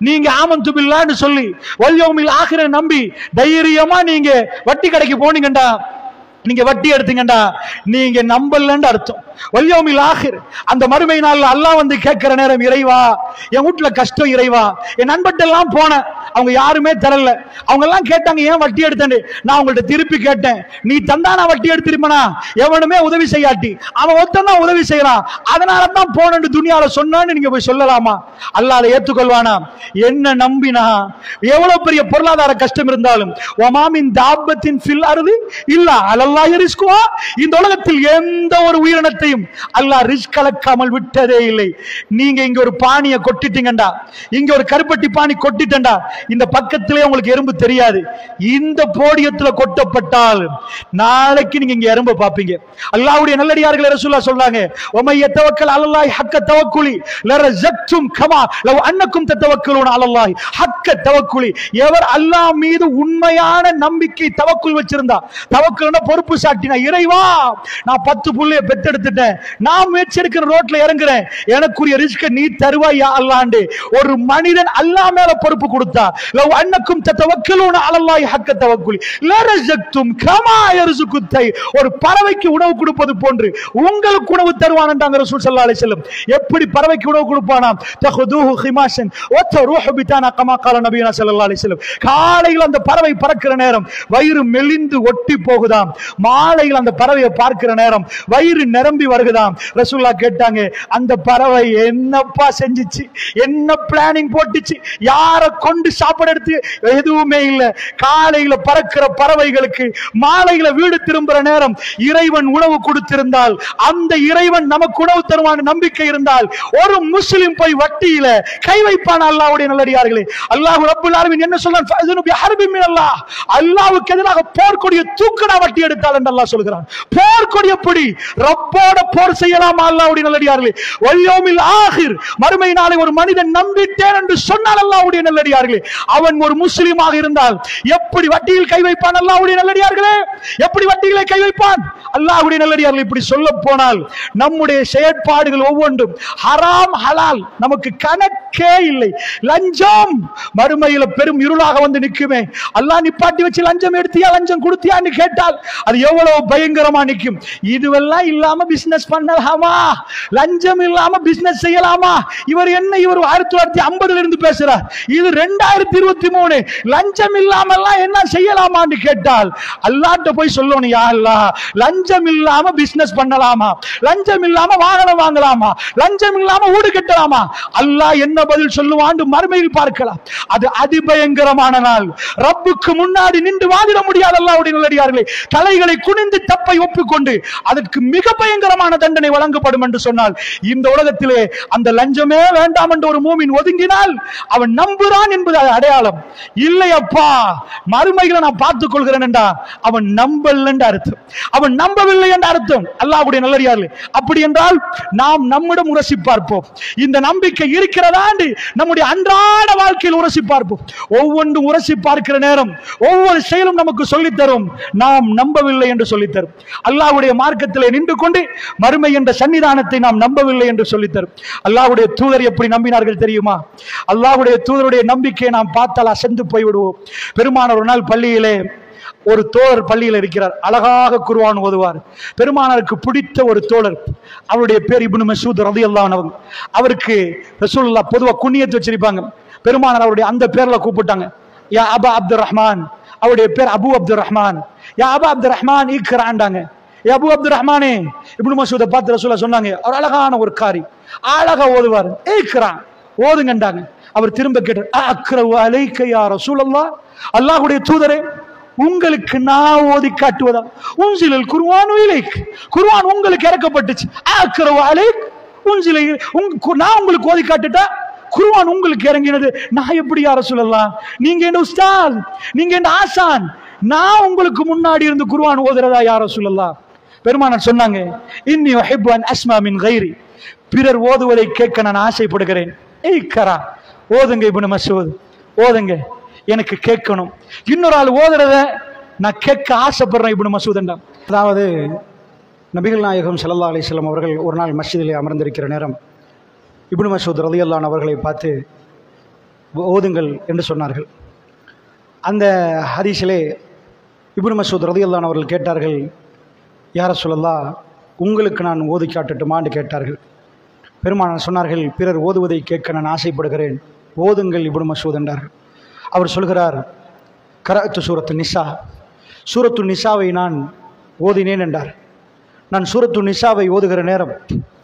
நீங்க ஆமந்து பில்லான்னு சொல்லி வல்யோமில் ஆகிற நம்பி தைரியமா நீங்க வட்டி கடைக்கு போனீங்கடா நீங்க வட்டி எடுத்தீங்கடா நீங்க நம்பலன்னு அர்த்தம் வல்யோமில் ஆகிர் அந்த மறுமை நாள்ல அல்லாஹ் வந்து கேட்கிற நேரம் இறைவா என் வீட்டுல கஷ்டம் இறைவா என் நண்பர்கிட்ட எல்லாம் போனேன் அவங்க யாருமே தரல அவங்க எல்லாம் கேட்டாங்க ஏன் வட்டி எடுத்தேன்னு நான் உங்கள்ட்ட திருப்பி கேட்டேன் நீ தந்தா நான் வட்டி எடுத்திருப்பனா எவனுமே உதவி செய்யாட்டி அவன் ஒருத்தன் தான் உதவி செய்யறான் அதனால தான் போனேன்னு துணியால சொன்னான்னு நீங்க போய் சொல்லலாமா அல்லாஹ் அதை ஏத்துக்கொள்வானா என்ன நம்பினா எவ்வளவு பெரிய பொருளாதார கஷ்டம் இருந்தாலும் ஒமாமின் தாபத்தின் ஃபில் அருது இல்ல அலல்லாஹ் ரிஸ்குவா இந்த உலகத்தில் எந்த ஒரு உயிரினத்தையும் அல்லாஹ் ரிஸ்க் கலக்காமல் விட்டதே இல்லை நீங்க இங்க ஒரு பானியை கொட்டிட்டீங்கடா இங்க ஒரு கருப்பட்டி பானி கொட்டிட்டண்டா இந்த பக்கத்திலே உங்களுக்கு எறும்பு தெரியாது இந்த போடியத்துல கொட்டப்பட்டால் நாளைக்கு நீங்க இங்க எறும்பு பாப்பீங்க அல்லாஹ்வுடைய நல்லடியார்கள் ரசூலுல்லாஹ் சொல்றாங்க உமைய தவக்கல் அலல்லாஹி ஹக்க தவக்குலி லரஜக்தும் கமா லவ் அன்னக்கும் தத்தவக்கலூன அலல்லாஹி ஹக்க தவக்குலி எவர் அல்லாஹ் மீது உண்மையான நம்பிக்கை தவக்குல் வச்சிருந்தா தவக்குல்னா பொறுப்பு சாட்டினா இறைவா நான் பத்து புள்ளைய பெத்தெடுத்துட்டேன் நான் முயற்சி எடுக்கிற ரோட்ல இறங்குறேன் எனக்குரிய ரிஸ்க நீ தருவாய் யா அல்லாண்டு ஒரு மனிதன் அல்லாஹ் மேல பொறுப்பு கொடுத்தா லவ் அன்னக்கும் தத்தவக்கலூன அலல்லாஹி ஹக்க தவக்குலி லரஜக்தும் கமா யர்சுகுத்தை ஒரு பறவைக்கு உணவு கொடுப்பது போன்று உங்களுக்கு உணவு தருவான்ன்றாங்க ரசூல் ஸல்லல்லாஹு அலைஹி வஸல்லம் எப்படி பறவைக்கு உணவு கொடுப்பானாம் தஹுதுஹு ஹிமாஷன் வத்தருஹு பிதானா கமா கால நபியனா ஸல்லல்லாஹு அலைஹி வஸல்லம் காலையில் அந்த பறவை பறக்கிற நேரம் வயிறு மெலிந்து ஒட்டி போகுதாம் மாலையில் அந்த பறவையை பார்க்கிற நேரம் வயிறு நிரம்பி வருகுதாம் ரசூல்லா கேட்டாங்க அந்த பறவை என்னப்பா செஞ்சுச்சு என்ன பிளானிங் போட்டுச்சு யார கொண்டு சாப்பிட எடுத்து எதுவுமே இல்ல காலையில பறக்கிற பறவைகளுக்கு மாலையில வீடு திரும்புற நேரம் இறைவன் உணவு கொடுத்திருந்தால் அந்த இறைவன் நமக்கு உணவு தருவான் நம்பிக்கை இருந்தால் ஒரு முஸ்லிம் போய் வட்டியில கை வைப்பான் அல்லாஹ்வுடைய நல்லடியார்களே அல்லாஹ் ரப்பல் ஆலமீன் என்ன சொல்றான் ஃபஅதுனு பிஹர்பி மின் அல்லாஹ் அல்லாஹ்வுக்கு எதிராக போர்க்கொடியை தூக்கடா வட்டி எடுத்தால் என்று அல்லாஹ் சொல்கிறான் போர்க்கொடியை பிடி ரப்போட போர் செய்யலாமா அல்லாஹ்வுடைய நல்லடியார்களே வல்யோமில் ஆகிர் மறுமை நாளை ஒரு மனிதன் நம்பிட்டேன் என்று சொன்னால் அல்லாஹ்வுடைய நல்லடியார்களே அவன் ஒரு முஸ்லிமாக இருந்தால் எப்படி வட்டியில் கை வைப்பான் அல்லாஹ்வுடைய நல்லடியார்களே எப்படி வட்டிகளை கை வைப்பான் அல்லாஹ்வுடைய நல்லடியார்கள் இப்படி சொல்ல போனால் நம்முடைய செயற்பாடுகள் ஒவ்வொன்றும் ஹராம் ஹலால் நமக்கு கணக்கே இல்லை லஞ்சம் மறுமையில பெரும் இருளாக வந்து நிக்குமே அல்லாஹ் நிப்பாட்டி வச்சு லஞ்சம் எடுத்தியா லஞ்சம் கொடுத்தியான்னு கேட்டால் அது எவ்வளவு பயங்கரமா நிக்கும் இதுவெல்லாம் இல்லாம பிசினஸ் பண்ணலாமா லஞ்சம் இல்லாம பிசினஸ் செய்யலாமா இவர் என்ன இவர் ஆயிரத்தி தொள்ளாயிரத்தி ஐம்பதுல இருந்து பேசுறார் இது ரெண்டாயிரத்தி இருபத்தி மூணு லஞ்சம் இல்லாம எல்லாம் என்ன செய்யலாமான்னு கேட்டால் அல்லாட்ட போய் சொல்லணும் யா அல்லாஹ் லஞ்சம் இல்லாம பிசினஸ் பண்ணலாமா லஞ்சம் இல்லாம வாகனம் வாங்கலாமா லஞ்சம் இல்லாம வீடு கட்டலாமா அல்லாஹ் என்ன பதில் சொல்லுவான்னு மறுமையில் பார்க்கலாம் அது அதிபயங்கரமான நாள் ரப்புக்கு முன்னாடி நின்று வாதிட முடியாத அல்லாஹ்வுடைய நல்லடியார்களே தலைகளை குனிந்து தப்பை ஒப்புக்கொண்டு அதற்கு மிக பயங்கரமான தண்டனை வழங்கப்படும் என்று சொன்னால் இந்த உலகத்திலே அந்த லஞ்சமே வேண்டாம் என்று ஒரு மூமின் ஒதுங்கினால் அவன் நம்புறான் என்பது அது அடையாளம் இல்லை அப்பா மறுமைகளை நான் பார்த்துக் கொள்கிறேன் என்றா அவன் நம்பல் என்று அர்த்தம் அவன் நம்பவில்லை என்ற அர்த்தம் அல்லாஹ்வுடைய நல்லடியார்களே அப்படி என்றால் நாம் நம்மிடம் உரசி பார்ப்போம் இந்த நம்பிக்கை இருக்கிறதா என்று நம்முடைய அன்றாட வாழ்க்கையில் உரசி பார்ப்போம் ஒவ்வொன்றும் உரசி பார்க்கிற நேரம் ஒவ்வொரு செயலும் நமக்கு சொல்லித் தரும் நாம் நம்பவில்லை என்று சொல்லித் தரும் அல்லாஹ்வுடைய மார்க்கத்திலே நின்று கொண்டு மறுமை என்ற சன்னிதானத்தை நாம் நம்பவில்லை என்று சொல்லித் தரும் அல்லாஹ்வுடைய தூதர் எப்படி நம்பினார்கள் தெரியுமா அல்லாஹ்வுடைய தூதருடைய நம்பிக்கையை நாம் பார்த்தால் அசந்து போய்விடுவோம் பெருமானார் ஒரு நாள் பள்ளியிலே ஒரு தோழர் பள்ளியில் இருக்கிறார் அழகாக குர்ஆன் ஓதுவார் பெருமானாருக்கு பிடித்த ஒரு தோழர் அவருடைய பேர் இப்னு மசூத் ரலியல்லாஹு அன்ஹு அவருக்கு ரசூலுல்லாஹ் பொதுவா குண்ணியத்து வச்சிருப்பாங்க பெருமானார் அவருடைய அந்த பேர்ல கூப்பிட்டாங்க யா அபா அப்துல் ரஹ்மான் அவருடைய பேர் அபு அப்துல் ரஹ்மான் யா அபா அப்துல் ரஹ்மான் ஈக்ராண்டாங்க யா அபு அப்துல் ரஹ்மானே இப்னு மசூதை பார்த்து ரசூலுல்லாஹ் சொன்னாங்க அவர் அழகான ஒரு காரி அழகா ஓதுவார் ஈக்ரான் ஓதுங்கண்டாங்க அவர் திரும்ப கேட்டார் அக்ரவு அலைக்க யா ரசூலல்லாஹ் அல்லாஹ்வுடைய தூதரே உங்களுக்கு நான் ஓதி காட்டுவதா உன்சிலல் குர்ஆன் இலைக் குர்ஆன் உங்களுக்கு இறக்கப்பட்டுச்சு அக்ரவு அலைக் உன்சிலை உங்க நான் உங்களுக்கு ஓதி காட்டுட்டா குர்ஆன் உங்களுக்கு இறங்கினது நான் எப்படி யார சொல்லலாம் நீங்க என்ன உஸ்தாத் நீங்க என்ன ஆசான் நான் உங்களுக்கு முன்னாடி இருந்து குர்ஆன் ஓதுறதா யார சொல்லலாம் பெருமானார் சொன்னாங்க இன்னி வஹிப்பு அன் அஸ்மா மின் கைரி பிறர் ஓதுவதை கேட்க நான் ஆசைப்படுகிறேன் ஏய் கரா ஓதுங்க இப்னு மசூத் ஓதுங்க எனக்கு கேட்கணும் இன்னொரு ஆள் ஓதுறத நான் கேட்க ஆசைப்படுறேன் இப்னு மசூதண்டா அதாவது நபிகள் நாயகம் ஸல்லல்லாஹு அலைஹி வஸல்லம் அவர்கள் ஒரு நாள் மஸ்ஜிதிலே அமர்ந்திருக்கிற நேரம் இப்னு மசூத் ரலியல்லான் அவர்களை பார்த்து ஓதுங்கள் என்று சொன்னார்கள் அந்த ஹதீஸிலே இப்னு மசூத் ரதியல்லான் அவர்கள் கேட்டார்கள் யார சொல்லல்லா உங்களுக்கு நான் ஓதி காட்டட்டுமான்னு கேட்டார்கள் பெருமானார் சொன்னார்கள் பிறர் ஓதுவதை கேட்க நான் ஆசைப்படுகிறேன் ஓதுங்கள் இப்னு மசூத் என்றார்கள் அவர் சொல்கிறார் கரத்து சூரத்து நிசா சூரத்து நிசாவை நான் ஓதினேன் என்றார் நான் சூரத்து நிசாவை ஓதுகிற நேரம்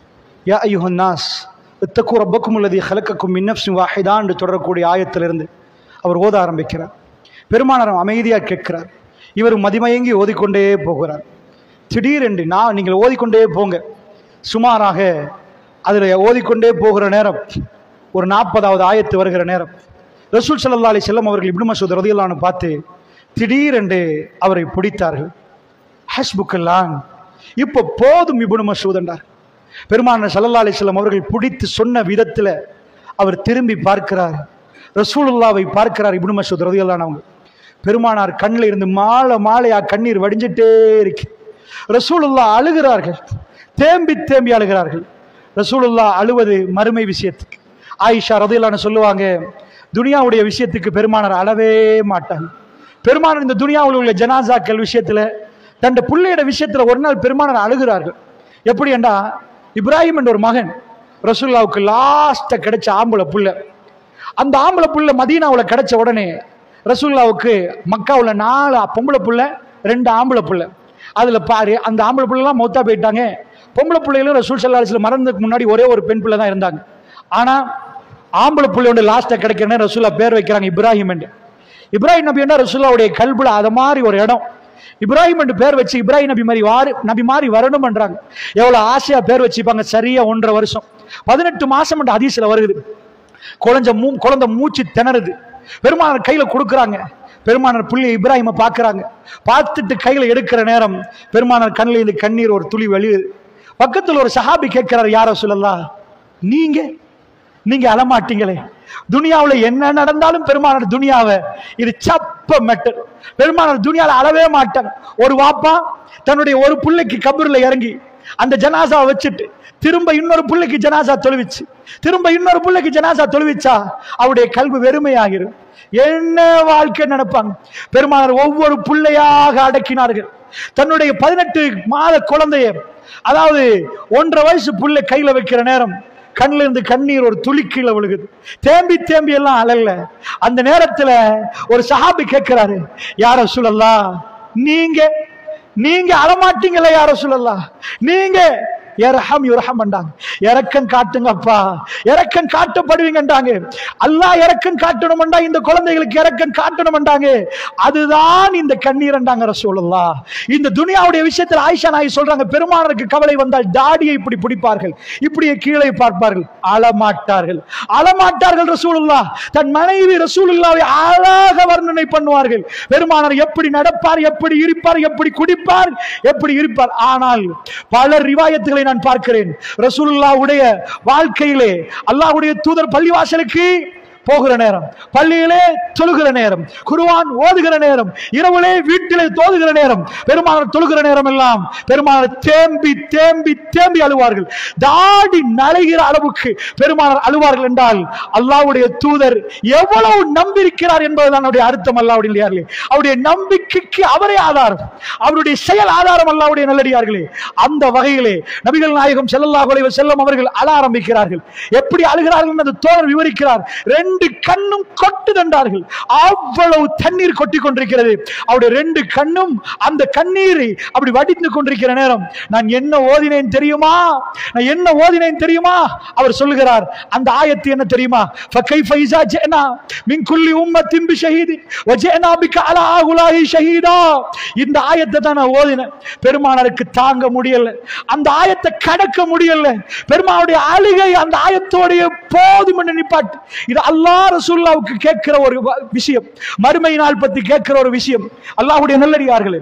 யா ஐயுஹன் நாஸ் இத்தக்கு ரப்பக்கும் உள்ளது ஹலக்கக்கும் மின்னப்சி வாஹிதா என்று தொடரக்கூடிய ஆயத்திலிருந்து அவர் ஓத ஆரம்பிக்கிறார் பெருமானார் அமைதியாக கேட்கிறார் இவர் மதிமயங்கி ஓதிக்கொண்டே போகிறார் திடீரென்று நான் நீங்கள் ஓதிக்கொண்டே போங்க சுமாராக அதில் ஓதிக்கொண்டே போகிற நேரம் ஒரு நாற்பதாவது ஆயத்து வருகிற நேரம் ரசூல் ஸல்லல்லாஹு அலைஹி செல்லம் அவர்கள் இப்னு மசூத் ரதியல்லான்னு பார்த்து திடீரென்று அவரை பிடித்தார்கள் ஹஸ்புக்கல்லான் இப்போ போதும் இப்னு மசூத் என்றார் பெருமானார் ஸல்லல்லாஹு அலைஹி வஸல்லம் அவர்கள் பிடித்து சொன்ன விதத்தில் அவர் திரும்பி பார்க்கிறார் ரசூலுல்லாவை பார்க்கிறார் இப்னு மசூத் ரதியல்லான் அவங்க பெருமானார் கண்ணில் இருந்து மாலை மாலையா கண்ணீர் வடிஞ்சிட்டே இருக்கு ரசூலுல்லா அழுகிறார்கள் தேம்பி தேம்பி அழுகிறார்கள் ரசூலுல்லா அழுவது மறுமை விஷயத்துக்கு ஆயிஷா ரதியல்லான்னு சொல்லுவாங்க துனியாவுடைய விஷயத்துக்கு பெருமானார் அழவே மாட்டாங்க பெருமானார் இந்த துனியாவில் உள்ள ஜனாசாக்கள் விஷயத்துல தன் பிள்ளையோட விஷயத்துல ஒரு நாள் பெருமானார் அழுகிறார்கள் எப்படி என்றா இப்ராஹிம் என்ற ஒரு மகன் ரசூல்லாவுக்கு லாஸ்ட்டாக கிடைச்ச ஆம்பளை புள்ள அந்த ஆம்பளை புள்ள மதீனாவில் கிடைச்ச உடனே ரசூல்லாவுக்கு மக்காவுல நாலு பொம்பளை புள்ள ரெண்டு ஆம்பளை புள்ள அதுல பாரு அந்த ஆம்பளை புள்ளலாம் மௌத்தா போயிட்டாங்க பொம்பளை பிள்ளைகளும் ரசூல் சல்லாஹில் மறந்ததுக்கு முன்னாடி ஒரே ஒரு பெண் பிள்ளை தான் இருந்தாங்க ஆனா ஆம்பளை புள்ளை ஒன்று லாஸ்ட்டாக கிடைக்கிறனே ரசூல்லா பேர் வைக்கிறாங்க இப்ராஹிம் என்று இப்ராஹிம் நபி என்ன ரசூல்லாவுடைய கல்புல அது மாதிரி ஒரு இடம் இப்ராஹிம் என்று பேர் வச்சு இப்ராஹிம் நபி மாதிரி வாரு நபி மாதிரி வரணும்ன்றாங்க எவ்வளவு ஆசையா பேர் வச்சுப்பாங்க சரியா ஒன்றரை வருஷம் பதினெட்டு மாசம் என்ற ஹதீஸ்ல வருது குழந்தை மூ குழந்தை மூச்சு திணறுது பெருமானார் கையில கொடுக்குறாங்க பெருமானார் புள்ளி இப்ராஹிமை பார்க்கறாங்க பார்த்துட்டு கையில எடுக்கிற நேரம் பெருமானார் கண்ணில் இருந்து கண்ணீர் ஒரு துளி வெளியுது பக்கத்துல ஒரு சஹாபி கேட்கிறார் யார சொல்லலாம் நீங்க நீங்க அழமாட்டீங்களே துனியாவுல என்ன நடந்தாலும் பெருமானார் துனியாவை இது சப்ப மெட்டல் பெருமானார் துனியால அழவே மாட்டாங்க ஒரு வாப்பா தன்னுடைய ஒரு பிள்ளைக்கு கபூர்ல இறங்கி அந்த ஜனாசாவை வச்சுட்டு திரும்ப இன்னொரு பிள்ளைக்கு ஜனாசா தொழுவிச்சு திரும்ப இன்னொரு பிள்ளைக்கு ஜனாசா தொழுவிச்சா அவருடைய கல்வி வெறுமையாகிரும் என்ன வாழ்க்கை நடப்பாங்க பெருமானார் ஒவ்வொரு பிள்ளையாக அடக்கினார்கள் தன்னுடைய பதினெட்டு மாத குழந்தைய அதாவது ஒன்றரை வயசு புள்ளை கையில வைக்கிற நேரம் கண்ணில் இருந்து கண்ணீர் ஒரு துளி கீழே விழுகுது தேம்பி தேம்பி எல்லாம் அழல அந்த நேரத்துல ஒரு சஹாபி கேட்கிறாரு யார சொல்லலாம் நீங்க நீங்க அழமாட்டீங்களா யார சொல்லலாம் நீங்க இரஹம் யுரஹம் பண்ணாங்க இறக்கம் காட்டுங்கப்பா இறக்கம் காட்டப்படுவீங்கன்றாங்க அல்லாஹ் இறக்கம் காட்டணும்டா இந்த குழந்தைகளுக்கு இறக்கம் காட்டணும்ன்றாங்க அதுதான் இந்த கண்ணீர்ன்றாங்க ரசூலுல்லா இந்த துனியாவுடைய விஷயத்தில் ஆயிஷா நாய் சொல்றாங்க பெருமானருக்கு கவலை வந்தால் தாடியை இப்படி பிடிப்பார்கள் இப்படியே கீழே பார்ப்பார்கள் அழமாட்டார்கள் அழமாட்டார்கள் ரசூலுல்லா தன் மனைவி ரசூலுல்லாவை அழகாக வர்ணனை பண்ணுவார்கள் பெருமானார் எப்படி நடப்பார் எப்படி இருப்பார் எப்படி குடிப்பார் எப்படி இருப்பார் ஆனால் பல ரிவாயத்துகளை நான் பார்க்கிறேன் ரசூலுல்லாவுடைய வாழ்க்கையிலே அல்லாஹ்வுடைய தூதர் பள்ளிவாசலுக்கு போகிற நேரம் பள்ளியிலே தொழுகிற நேரம் குருவான் ஓதுகிற நேரம் இரவுலே வீட்டிலே தோதுகிற நேரம் பெருமானார் தொழுகிற நேரம் எல்லாம் பெருமானார் தேம்பி தேம்பி தேம்பி அழுவார்கள் தாடி நலைகிற அளவுக்கு பெருமானார் அழுவார்கள் என்றால் அல்லாஹ்வுடைய தூதர் எவ்வளவு நம்பியிருக்கிறார் என்பதுதான் அவருடைய அர்த்தம் அல்லாவுடைய இல்லையார்களே அவருடைய நம்பிக்கைக்கு அவரே ஆதாரம் அவருடைய செயல் ஆதாரம் அல்லாவுடைய நல்லடியார்களே அந்த வகையிலே நபிகள் நாயகம் ஸல்லல்லாஹு அலைஹி வஸல்லம் அவர்கள் அழ ஆரம்பிக்கிறார்கள் எப்படி அழுகிறார்கள் என்று அந்த தோழர் விவரிக்கிறார் ரெண்டு கண்ணும் கொட்டு தண்டார்கள் அவ்வளவு தண்ணீர் கொட்டி கொண்டிருக்கிறது அவருடைய ரெண்டு கண்ணும் அந்த கண்ணீரை அப்படி வடிந்து கொண்டிருக்கிற நேரம் நான் என்ன ஓதினேன் தெரியுமா நான் என்ன ஓதினேன் தெரியுமா அவர் சொல்லுகிறார் அந்த ஆயத்து என்ன தெரியுமா فكيف إذا جئنا من كل أمة بشهيد وجئنا بك على هؤلاء شهيدا இந்த ஆயத்தை தான் நான் ஓதினேன் பெருமானாருக்கு தாங்க முடியல அந்த ஆயத்தை கடக்க முடியல பெருமானுடைய அழுகை அந்த ஆயத்தோடைய போதும் என்று நிப்பாட்டு இது அல்லாஹ் ரசூல்லாவுக்கு கேட்கிற ஒரு வ- விஷயம் மறுமை நாள் பத்தி கேட்கிற ஒரு விஷயம் அல்லாஹ்வுடைய நல்லடியார்களே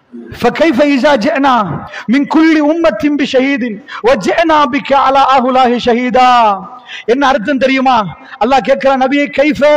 فكيف إذا جئنا من كل أمة بشهيد وجئنا بك على هؤلاء شهيدا என்ன அர்த்தம் தெரியுமா அல்லாஹ் கேட்கிறான் நபியே கைஃப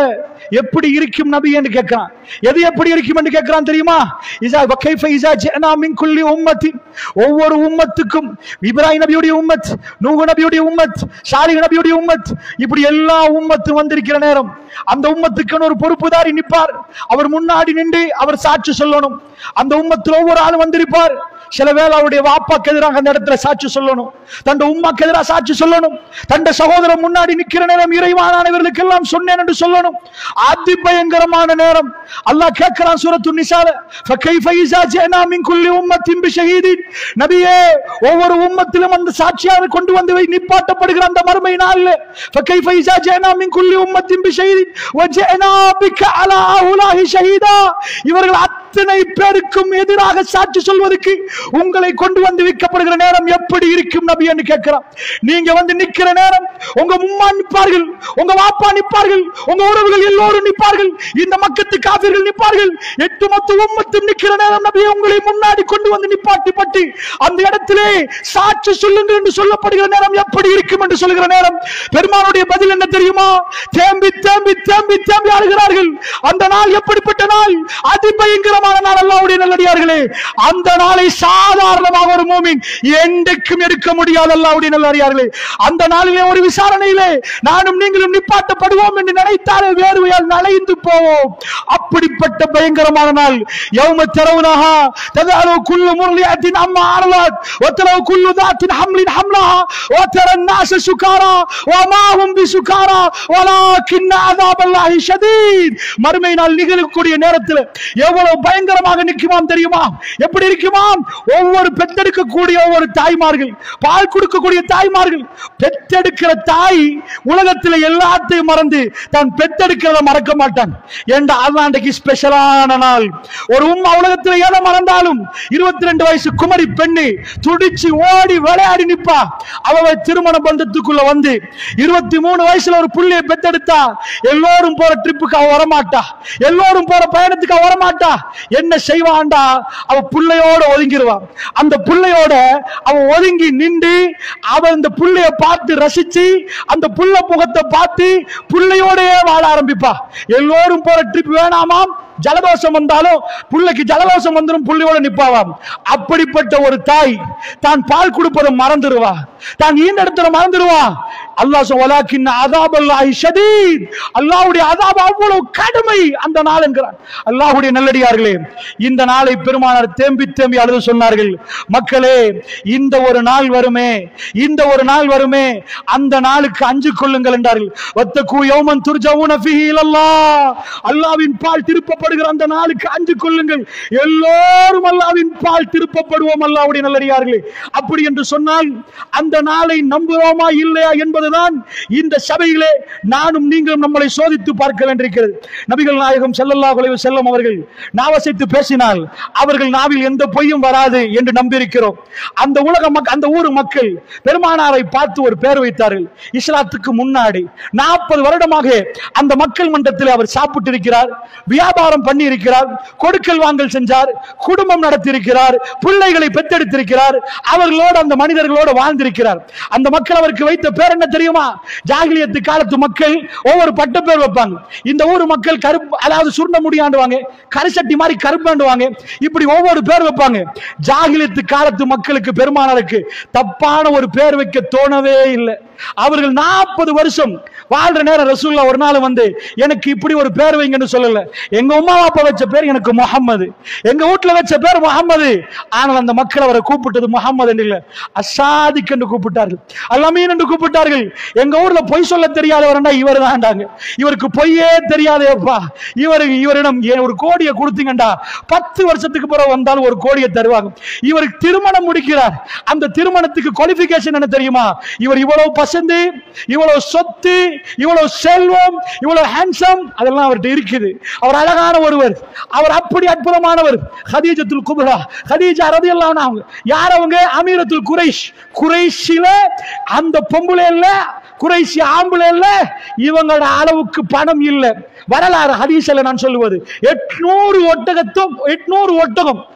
எப்படி இருக்கும் நபி என்று கேட்கிறான் எது எப்படி இருக்கும் என்று கேட்கிறான் தெரியுமா இசா வகைஃப இசா ஜெனா மின் குல்லி உம்மத்தின் ஒவ்வொரு உம்மத்துக்கும் இப்ராஹிம் நபியுடைய உம்மத் நூஹ் நபியுடைய உம்மத் ஷாலிஹ் நபியுடைய உம்மத் இப்படி எல்லா உம்மத்து வந்திருக்கிற நேரம் அந்த உம்மத்துக்குன்னு ஒரு பொறுப்புதாரி நிற்பார் அவர் முன்னாடி நின்று அவர் சாட்சி சொல்லணும் அந்த உம்மத்தில் ஒவ்வொரு ஆளும் வந்திருப்பார் சில வேளை அவருடைய வாப்பாக்கு எதிராக அந்த இடத்துல சாட்சி சொல்லணும் தன் உம்மாக்கு எதிராக சாட்சி சொல்லணும் தன் சகோதரன் முன்னாடி நிக்கிற நேரம் இறைவானவர்களுக்கு எல்லாம் சொன்னேன் என்று சொல்லணும் அதி பயங்கரமான நேரம் அல்லாஹ் கேட்கிறான் சூரத்து நிசால فكيف إذا جئنا من كل أمة بشهيد நபியே ஒவ்வொரு உம்மத்திலும் அந்த சாட்சியாக கொண்டு வந்து வை நிப்பாட்டப்படுகிற அந்த மறுமை நாள்ல فكيف إذا جئنا من كل أمة بشهيد وجئنا بك على هؤلاء شهيدا இவர்கள் அத்தனை பேருக்கும் எதிராக சாட்சி சொல்வதற்கு உங்களை கொண்டு வந்து விற்கப்படுகிற நேரம் எப்படி இருக்கும் நபி என்று கேட்கிறான் நீங்க வந்து நிக்கிற நேரம் உங்க உம்மா நிற்பார்கள் உங்க வாப்பா நிற்பார்கள் உங்க உறவுகள் எல்லோரும் நிற்பார்கள் இந்த மக்கத்து காபிர்கள் நிற்பார்கள் எட்டு மொத்த உம்மத்தும் நிக்கிற நேரம் நபியை உங்களை முன்னாடி கொண்டு வந்து நிப்பாட்டி பட்டு அந்த இடத்திலே சாட்சி சொல்லுங்கள் என்று சொல்லப்படுகிற நேரம் எப்படி இருக்கும் என்று சொல்லுகிற நேரம் பெருமானுடைய பதில் என்ன தெரியுமா தேம்பி தேம்பி தேம்பி தேம்பி அழுகிறார்கள் அந்த நாள் எப்படிப்பட்ட நாள் அதிபயங்கரமான நாள் அல்லாவுடைய நல்லடியார்களே அந்த நாளை சாதாரணமாக ஒரு மூமின் என்றைக்கும் எடுக்க முடியாது அல்லாவுடைய நல்லடியார்களே அந்த நாளிலே ஒரு விசாரணையிலே நானும் நீங்களும் நிப்பாட்டப்படுவோம் என்று நினைத்தாலே வேர்வையால் நலைந்து போவோம் அப்படிப்பட்ட பயங்கரமான நாள் யௌம தரவுனஹா ததஅலு குல்லு முர்லியத்தின் அம்மா அர்லாத் வதலவு குல்லு தாத்தின் ஹம்லின் ஹம்லஹா வதர الناس سكارى وما هم بسكارى ولكن عذاب الله شديد மறுமை நாள் நிகழக்கூடிய நேரத்தில் எவ்வளவு பயங்கரமாக நிற்குமாம் தெரியுமா எப்படி இருக்குமாம் ஒவ்வொரு பெத்தெடுக்கக்கூடிய ஒவ்வொரு தாய்மார்கள் பால் கொடுக்கக்கூடிய தாய்மார்கள் பெத்தெடுக்கிற தாய் உலகத்தில் எல்லாத்தையும் மறந்து தான் பெத்தெடுக்கிறத மறக்க மாட்டான் என்ற அதுதான் அன்றைக்கு ஸ்பெஷலான நாள் ஒரு உம்மா உலகத்தில் எதை மறந்தாலும் இருபத்தி ரெண்டு வயசு குமரி பெண்ணு துடிச்சு ஓடி விளையாடி நிப்பா அவ திருமண பந்தத்துக்குள்ள வந்து இருபத்தி மூணு வயசுல ஒரு புள்ளைய பெத்தெடுத்தா எல்லோரும் போற ட்ரிப்புக்கு அவ வரமாட்டா எல்லோரும் போற பயணத்துக்கு அவ வரமாட்டா என்ன செய்வான்டா அவ புள்ளையோட ஒதுங்கிடுவான் அந்த புள்ளையோட அவ ஒதுங்கி நின்று அவ இந்த புள்ளைய பார்த்து ரசிச்சு அந்த புள்ள முகத்தை பார்த்து புள்ளையோடயே வாழ ஆரம்பிப்பா எல்லோரும் போற ட்ரிப் வேணாமாம் ஜலதோஷம் வந்தாலும் புள்ளைக்கு ஜலதோஷம் வந்துடும் புள்ளையோட நிப்பாவாம் அப்படிப்பட்ட ஒரு தாய் தான் பால் கொடுப்பதை மறந்துடுவா தான் ஈண்டெடுத்தத மறந்துடுவா அல்லாஹ் வலாக்கின் அதாபல்லாஹி ஷதீத் அல்லாஹ்வுடைய அதாப் அவ்வளவு கடுமை அந்த நாள் என்கிறான் அல்லாஹ்வுடைய நல்லடியார்களே இந்த நாளை பெருமானார் தேம்பி தேம்பி அழுது சொன்னார்கள் மக்களே இந்த ஒரு நாள் வருமே இந்த ஒரு நாள் வருமே அந்த நாளுக்கு அஞ்சு கொள்ளுங்கள் என்றார்கள் வத்தகு யௌமன் துர்ஜவுன ஃபீஹி இலல்லாஹ் அல்லாஹ்வின் பால் திருப்பப்படுகிற அந்த நாளுக்கு அஞ்சு கொள்ளுங்கள் எல்லோரும் அல்லாஹ்வின் பால் திருப்பப்படுவோம் அல்லாஹ்வுடைய நல்லடியார்களே அப்படி என்று சொன்னால் அந்த நாளை நம்புவோமா இல்லையா என்பதுதான் இந்த சபையிலே நானும் நீங்களும் நம்மளை சோதித்து பார்க்க வேண்டியிருக்கிறது நபிகள் நாயகம் ஸல்லல்லாஹு அலைஹி வஸல்லம் அவர்கள் நாவசைத்து பேசினால் அவர்கள் நாவில் எந்த பொய்யும் வராது என்று நம்பியிருக்கிறோம் அந்த உலக மக்கள் அந்த ஊர் மக்கள் பெருமானாரை பார்த்து ஒரு பேர் வைத்தார்கள் இஸ்லாத்துக்கு முன்னாடி நாற்பது வருடமாக அந்த மக்கள் மன்றத்தில் அவர் சாப்பிட்டு இருக்கிறார் வியாபாரம் பண்ணி இருக்கிறார் கொடுக்கல் வாங்கல் செஞ்சார் குடும்பம் நடத்தி இருக்கிறார் பிள்ளைகளை பெத்தெடுத்திருக்கிறார் அவர்களோடு அந்த மனிதர்களோடு வாழ்ந்திருக்கிறார் அந்த மக்கள் அவருக்கு வைத்த பேர் என்ன தெரியுமா ஜாகிலியத்து காலத்து மக்கள் ஒவ்வொரு பட்ட பேர் வைப்பாங்க இந்த ஊர் மக்கள் கருப்பு அதாவது சுருண்ட முடியாண்டுவாங்க கரிசட்டி மாதிரி கருப்பாண்டுவாங்க இப்படி ஒவ்வொரு பேர் வைப்பாங்க ஜாகிலியத்து காலத்து மக்களுக்கு பெருமானாருக்கு தப்பான ஒரு பேர் வைக்க தோணவே இல்லை அவர்கள் நாற்பது வருஷம் வாழ்ற நேரம் ரசூல்லா ஒரு நாள் வந்து எனக்கு இப்படி ஒரு பேர் வைங்கன்னு சொல்லல எங்க உமா அப்பா வச்ச பேர் எனக்கு முகம்மது எங்க வீட்டுல வச்ச பேர் முகம்மது ஆனால் அந்த மக்கள் அவரை கூப்பிட்டது முகம்மது என்று இல்ல அசாதிக் என்று கூப்பிட்டார்கள் அல்லாமீன் என்று கூப்பிட்டார்கள் எங்க ஊர்ல பொய் சொல்ல தெரியாதவர்னா இவர் தான்டாங்க இவருக்கு பொய்யே தெரியாதேப்பா இவர் இவரிடம் ஏன் ஒரு கோடியை கொடுத்தீங்கண்டா பத்து வருஷத்துக்கு பிறகு வந்தாலும் ஒரு கோடியை தருவாங்க இவருக்கு திருமணம் முடிக்கிறார் அந்த திருமணத்துக்கு குவாலிபிகேஷன் என்ன தெரியுமா இவர் இவ்வளவு பசந்து இவ்வளவு சொத்து இவ்வளவு செல்வம் இவ்வளவு ஹேண்ட்ஸம் அதெல்லாம் அவர்கிட்ட இருக்குது அவர் அழகான ஒருவர் அவர் அப்படி அற்புதமானவர் ஹதீஜத்துல் குப்ரா ஹதீஜா ரதியல்லாஹு அவங்க யார் அவங்க அமீரத்துல் குரைஷ் குரைஷில அந்த பொம்பளை இல்ல குறைசி ஆம்பளை இல்ல இவங்களோட அளவுக்கு பணம் இல்ல வரலாறு ஹதீஸ்ல நான் சொல்லுவது எட்நூறு ஒட்டகத்தும் எட்நூறு ஒட்டகம்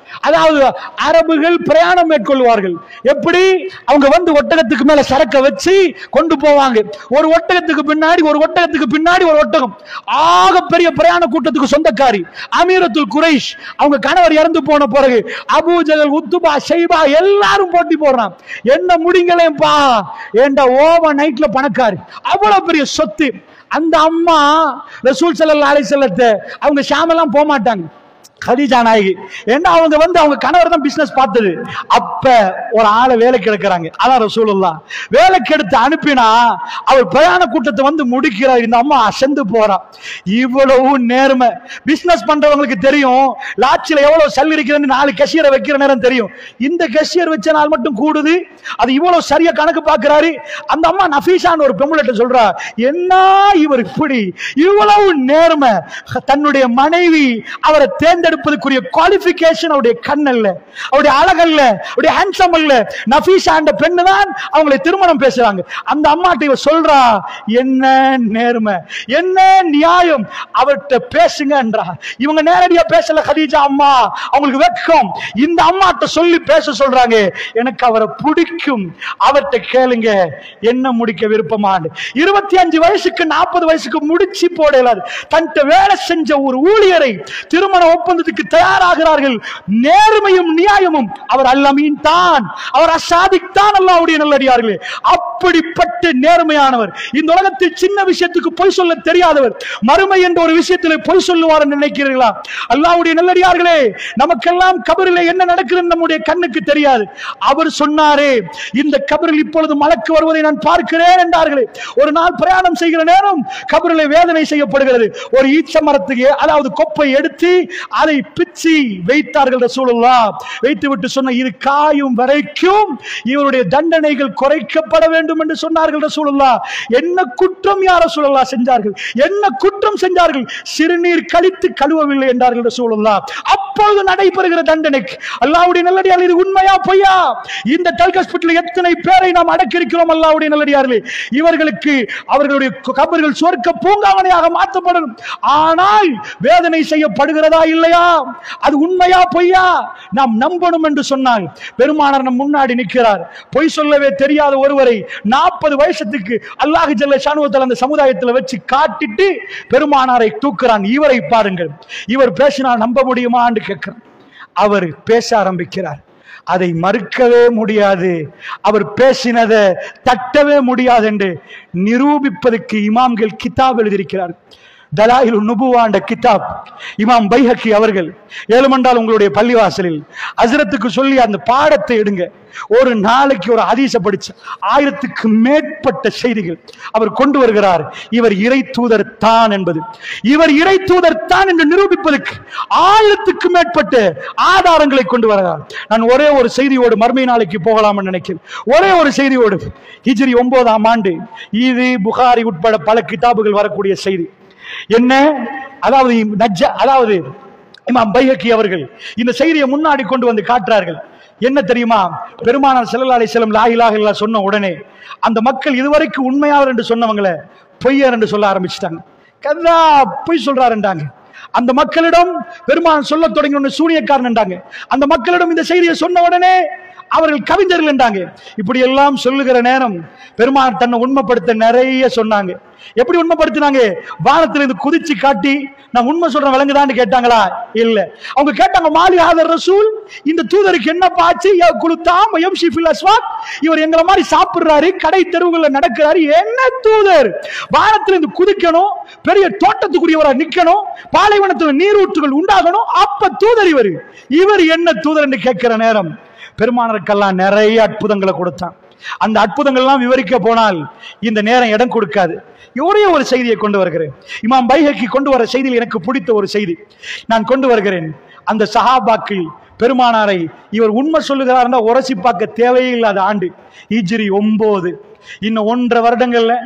அதாவது அரபுகள் பிரயாணம் மேற்கொள்வார்கள் எப்படி அவங்க வந்து ஒட்டகத்துக்கு மேல சரக்க வச்சு கொண்டு போவாங்க ஒரு ஒட்டகத்துக்கு பின்னாடி ஒரு ஒட்டகத்துக்கு பின்னாடி ஒரு ஒட்டகம் ஆக பெரிய பிரயாண கூட்டத்துக்கு சொந்தக்காரி அமீரத்துல் குரைஷ் அவங்க கணவர் இறந்து போன பிறகு அபூஜகல் உத்துபா ஷைபா எல்லாரும் போட்டி போடுறான் என்ன முடிங்களேப்பா ஏண்டா ஓவர் நைட்ல பணக்காரி அவ்வளவு பெரிய சொத்து அந்த அம்மா ரசூல் ஸல்லல்லாஹு அலைஹி செல்லத்தை அவங்க ஷாமெல்லாம் போக மாட்டாங்க கதீஜா நாயகி ஏன்னா அவங்க வந்து அவங்க கணவர் தான் பிசினஸ் பார்த்தது அப்ப ஒரு ஆளை வேலைக்கு எடுக்கிறாங்க அதான் ரசூலுல்லா வேலைக்கு எடுத்து அனுப்பினா அவர் பிரயாண கூட்டத்தை வந்து முடிக்கிறார் இந்த அம்மா அசந்து போறா இவ்வளவு நேர்மை பிசினஸ் பண்றவங்களுக்கு தெரியும் லாட்சில எவ்வளவு சல் இருக்குதுன்னு நாலு கஷியரை வைக்கிற நேரம் தெரியும் இந்த கஷியர் வச்ச நாள் மட்டும் கூடுது அது இவ்வளவு சரியா கணக்கு பார்க்கிறாரு அந்த அம்மா நஃபீஷான்னு ஒரு பெம்புலட்ட சொல்றா என்ன இவர் இப்படி இவ்வளவு நேர்மை தன்னுடைய மனைவி அவரை தேர்ந்தெடுப்பதற்குரிய குவாலிபிகேஷன் அவருடைய கண் அல்ல அவருடைய அழகல்ல அவருடைய ஹேண்ட்ஸம் அல்ல நஃபீஷா என்ற பெண்ணு தான் அவங்களை திருமணம் பேசுறாங்க அந்த அம்மாட்ட இவ சொல்றா என்ன நேர்மை என்ன நியாயம் அவர்கிட்ட பேசுங்கன்றா இவங்க நேரடியா பேசல கதீஜா அம்மா அவங்களுக்கு வெட்கம் இந்த அம்மாட்ட சொல்லி பேச சொல்றாங்க எனக்கு அவரை பிடிக்கும் அவர்கிட்ட கேளுங்க என்ன முடிக்க விருப்பமான்னு இருபத்தி அஞ்சு வயசுக்கு நாற்பது வயசுக்கு முடிச்சு போடலாது தன்கிட்ட வேலை செஞ்ச ஒரு ஊழியரை திருமண ஒப்பந்தத்துக்கு தயாராகிறார்கள் நேர்மையும் நியாயமும் அவர் அல்லமீன் தான் அவர் அசாதிக் தான் அல்லாவுடைய நல்லடியார்களே அப்படிப்பட்ட நேர்மையானவர் இந்த உலகத்தில் சின்ன விஷயத்துக்கு பொய் சொல்ல தெரியாதவர் மறுமை என்ற ஒரு விஷயத்தில் பொய் சொல்லுவார் நினைக்கிறீர்களா அல்லாவுடைய நல்லடியார்களே நமக்கெல்லாம் கபரிலே என்ன நடக்குதுன்னு நம்முடைய கண்ணுக்கு தெரியாது அவர் சொன்னாரே இந்த கபரில் இப்பொழுது மலக்கு வருவதை நான் பார்க்கிறேன் என்றார்களே ஒரு நாள் பிரயாணம் செய்கிற நேரம் கபரிலே வேதனை செய்யப்படுகிறது ஒரு ஈச்ச மரத்துக்கு அதாவது கொப்பை எடுத்து அதை பிச்சு வைத்தார்கள் ரசூலுல்லா வைத்து விட்டு சொன்ன இது காயும் வரைக்கும் இவருடைய தண்டனைகள் குறைக்கப்பட வேண்டும் என்று சொன்னார்கள் ரசூலுல்லா என்ன குற்றம் யார் ரசூலுல்லா செஞ்சார்கள் என்ன குற்றம் செஞ்சார்கள் சிறுநீர் கழித்து கழுவவில்லை என்றார்கள் ரசூலுல்லா அப்பொழுது நடைபெறுகிற தண்டனைக்கு அல்லாவுடைய நல்லடியார் இது உண்மையா பொய்யா இந்த டல் ஹாஸ்பிட்டல் எத்தனை பேரை நாம் அடக்கியிருக்கிறோம் அல்லாவுடைய நல்லடியார்களே இவர்களுக்கு அவர்களுடைய கபர்கள் சொர்க்க பூங்காவனையாக மாற்றப்படும் ஆனால் வேதனை செய்யப்படுகிறதா இல்லையா அது உண்மையா பொய்யா நாம் நம்பணும் என்று சொன்னால் பெருமானார் நம் முன்னாடி நிற்கிறார் பொய் சொல்லவே தெரியாத ஒருவரை நாற்பது வயசத்துக்கு அல்லாஹ் ஜல்ல ஷானுவத்தில் அந்த சமுதாயத்தில் வச்சு காட்டிட்டு பெருமானாரை தூக்குறான் இவரை பாருங்கள் இவர் பேசினால் நம்ப முடியுமா என்று கேட்கிறான் அவர் பேச ஆரம்பிக்கிறார் அதை மறுக்கவே முடியாது அவர் பேசினதை தட்டவே முடியாது என்று நிரூபிப்பதற்கு இமாம்கள் கிதாப் எழுதியிருக்கிறார் தலாயில் நுபுவாண்ட கிதாப் இமாம் பைஹக்கி அவர்கள் ஏழுமண்டால் உங்களுடைய பள்ளிவாசலில் அசரத்துக்கு சொல்லி அந்த பாடத்தை எடுங்க ஒரு நாளைக்கு ஒரு ஹதீஸ படிச்சு ஆயிரத்துக்கு மேற்பட்ட செய்திகள் அவர் கொண்டு வருகிறார் இவர் இறை தூதர் தான் என்பது இவர் இறை தூதர் தான் என்று நிரூபிப்பதற்கு ஆயிரத்துக்கு மேற்பட்ட ஆதாரங்களை கொண்டு வருகிறார் நான் ஒரே ஒரு செய்தியோடு மர்மை நாளைக்கு போகலாம் நினைக்கிறேன் ஒரே ஒரு செய்தியோடு ஹிஜ்ரி ஒன்பதாம் ஆண்டு இது புகாரி உட்பட பல கிதாபுகள் வரக்கூடிய செய்தி என்ன அதாவது நஜ்ஜ அதாவது இமாம் பைஹக்கி அவர்கள் இந்த செய்தியை முன்னாடி கொண்டு வந்து காட்டுறார்கள் என்ன தெரியுமா பெருமானார் ஸல்லல்லாஹு அலைஹி வஸல்லம் லா இலாஹ இல்லல்லாஹ் சொன்ன உடனே அந்த மக்கள் இதுவரைக்கும் உண்மையாளர் என்று சொன்னவங்கள பொய்யர் என்று சொல்ல ஆரம்பிச்சிட்டாங்க கதா பொய் சொல்றாருன்றாங்க அந்த மக்களிடம் பெருமான் சொல்ல தொடங்கின சூனியக்காரன் என்றாங்க அந்த மக்களிடம் இந்த செய்தியை சொன்ன உடனே அவர்கள் கவிஞர்கள் என்றாங்க இப்படி எல்லாம் சொல்லுகிற நேரம் பெருமான் தன்னை உண்மைப்படுத்த நிறைய சொன்னாங்க எப்படி உண்மைப்படுத்தினாங்க வானத்துல இருந்து குதிச்சு காட்டி நான் உண்மை சொல்றேன் விளங்குதான்னு கேட்டாங்களா இல்ல அவங்க கேட்டாங்க மாலி ஆதர் ரசூல் இந்த தூதருக்கு என்ன பாச்சு குளுத்தாம் எம்ஷிஃபில் அஸ்வாத் இவர் எங்களை மாதிரி சாப்பிடுறாரு கடை தெருவுகளில் நடக்கிறாரு என்ன தூதர் வானத்துல இருந்து குதிக்கணும் பெரிய தோட்டத்துக்குரியவரா நிக்கணும் பாலைவனத்துல நீரூற்றுகள் உண்டாகணும் அப்ப தூதர் இவர் இவர் என்ன தூதர் என்று கேட்கிற நேரம் பெருமானருக்கெல்லாம் நிறைய அற்புதங்களை கொடுத்தான் அந்த அற்புதங்கள்லாம் விவரிக்க போனால் இந்த நேரம் இடம் கொடுக்காது ஒரே ஒரு செய்தியை கொண்டு வருகிறேன் இமாம் பைஹக்கி கொண்டு வர செய்தியில் எனக்கு பிடித்த ஒரு செய்தி நான் கொண்டு வருகிறேன் அந்த சஹாபாக்கள் பெருமானாரை இவர் உண்மை சொல்லுகிறார்னா உரசி பார்க்க தேவையில்லாத ஆண்டு இஜ்ரி ஒன்பது இன்னும் ஒன்றரை வருடங்கள்ல